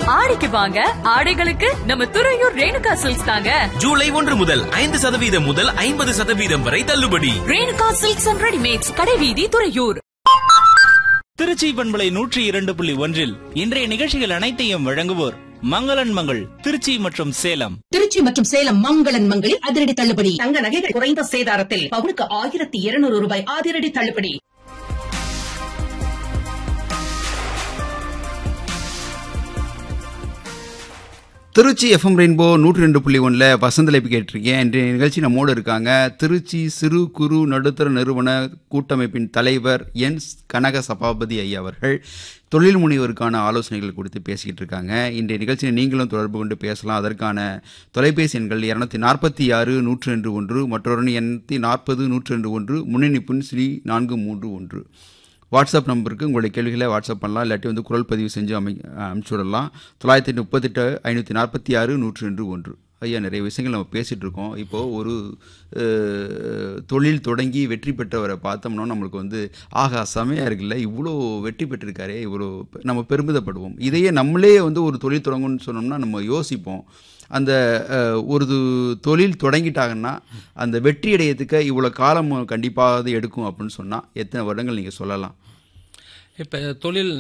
ஆடிக்கு வாங்க ஆடைகளுக்கு நம்ம துறையூர் ரேணுகா சில்க்ஸ் தாங்க ஜூலை ஒன்று முதல் ஐந்து சதவீதம் முதல் ஐம்பது சதவீதம் வரை தள்ளுபடி ரேணுகா சில்க்ஸ் அண்ட் ரெடிமேட்ஸ் கடைவீதி துறையூர் திருச்சி பண்பலை நூற்றி இரண்டு புள்ளி ஒன்றில் இன்றைய நிகழ்ச்சிகள் அனைத்தையும் வழங்குவோர் மங்களன் மங்கள் திருச்சி மற்றும் சேலம் திருச்சி மற்றும் சேலம் மங்களன் மங்களில் அதிரடி தள்ளுபடி தங்க நகைகள் குறைந்த சேதாரத்தில் பவுனுக்கு ஆயிரத்தி இருநூறு ரூபாய் அதிரடி தள்ளுபடி திருச்சி எஃப்எம் ரெயின்போ நூற்றி ரெண்டு புள்ளி ஒன்றில் வசந்தலைப்பு கேட்டிருக்கேன் இன்றைய நிகழ்ச்சி நம்மோடு இருக்காங்க திருச்சி சிறு குறு நடுத்தர நிறுவன கூட்டமைப்பின் தலைவர் என் கனக சபாபதி ஐயா அவர்கள் தொழில் முனைவோருக்கான ஆலோசனைகள் கொடுத்து பேசிக்கிட்டு இருக்காங்க இன்றைய நிகழ்ச்சியை நீங்களும் தொடர்பு கொண்டு பேசலாம் அதற்கான தொலைபேசி எண்கள் இரநூத்தி நாற்பத்தி ஆறு நூற்றி ரெண்டு ஒன்று மற்றொரு எண்ணூற்றி நாற்பது நூற்றி ரெண்டு ஒன்று முன்னணிப்புன் ஸ்ரீ நான்கு மூன்று ஒன்று வாட்ஸ்அப் நம்பருக்கு உங்களுடைய கேள்விகளை வாட்ஸ்அப் பண்ணலாம் இல்லாட்டி வந்து குரல் பதிவு செஞ்சு அமை அனுப்பிச்சி விடலாம் தொள்ளாயிரத்தி முப்பத்தெட்டு ஐநூற்றி நாற்பத்தி ஆறு நூற்றி ரெண்டு ஒன்று ஐயா நிறைய விஷயங்கள் நம்ம பேசிகிட்டு இருக்கோம் இப்போது ஒரு அஹ், தொழில் தொடங்கி வெற்றி பெற்றவரை பார்த்தோம்னா நம்மளுக்கு வந்து ஆகா செமையாக இருக்குல்ல இவ்வளோ வெற்றி பெற்றிருக்காரே இவ்வளோ பெ- நம்ம பெருமிதப்படுவோம் இதையே நம்மளே வந்து ஒரு தொழில் தொடங்கணும்னு சொன்னோம்னா நம்ம யோசிப்போம் அந்த அஹ், ஒரு து- தொழில் தொடங்கிட்டாங்கன்னா அந்த வெற்றி அடையத்துக்கு இவ்வளோ காலம் கண்டிப்பாக எடுக்கும் அப்படின்னு சொன்னால் எத்தனை வருடங்கள் நீங்கள் சொல்லலாம் இப்போ தொழில்